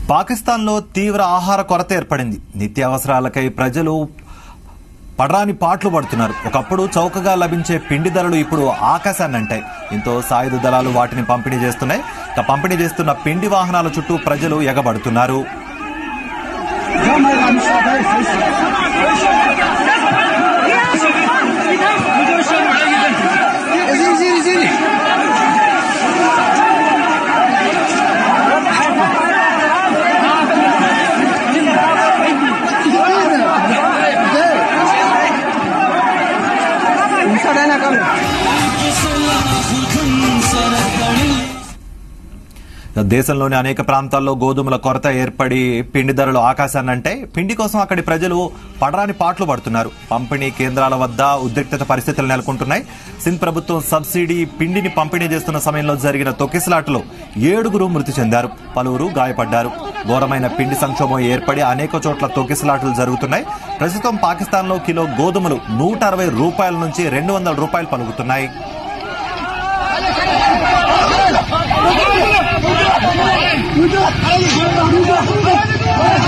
పాకిస్తాన్లో తీవ్ర ఆహార కొరత ఏర్పడింది నిత్యావసరాలకై ప్రజలు పడరాని పాట్లు పడుతున్నారు ఒకప్పుడు చౌకగా లభించే పిండి ధరలు ఇప్పుడు ఆకాశాన్ని అంటాయి దీంతో సాయుధ దళాలు వాటిని పంపిణీ చేస్తున్నాయి ఇక పంపిణీ చేస్తున్న పిండి వాహనాల చుట్టూ ప్రజలు ఎగబడుతున్నారు దేశంలోని అనేక ప్రాంతాల్లో గోధుమల కొరత ఏర్పడి పిండి ధరలు ఆకాశాన్ని అంటే పిండి కోసం అక్కడి ప్రజలు పడరాని పాట్లు పడుతున్నారు పంపిణీ కేంద్రాల వద్ద ఉద్రిక్తత పరిస్థితులు నెలకొంటున్నాయి సింధ్ ప్రభుత్వం సబ్సిడీ పిండిని పంపిణీ చేస్తున్న సమయంలో జరిగిన తొక్కిసలాటలో ఏడుగురు మృతి చెందారు పలువురు గాయపడ్డారు ఘోరమైన పిండి సంక్షోభం ఏర్పడి అనేక చోట్ల తొక్కిసలాటలు జరుగుతున్నాయి ప్రస్తుతం పాకిస్తాన్లో కిలో గోధుమలు నూట అరవై రూపాయల నుంచి రెండు వందల రూపాయలు పలుకుతున్నాయి Rujuk! Rujuk!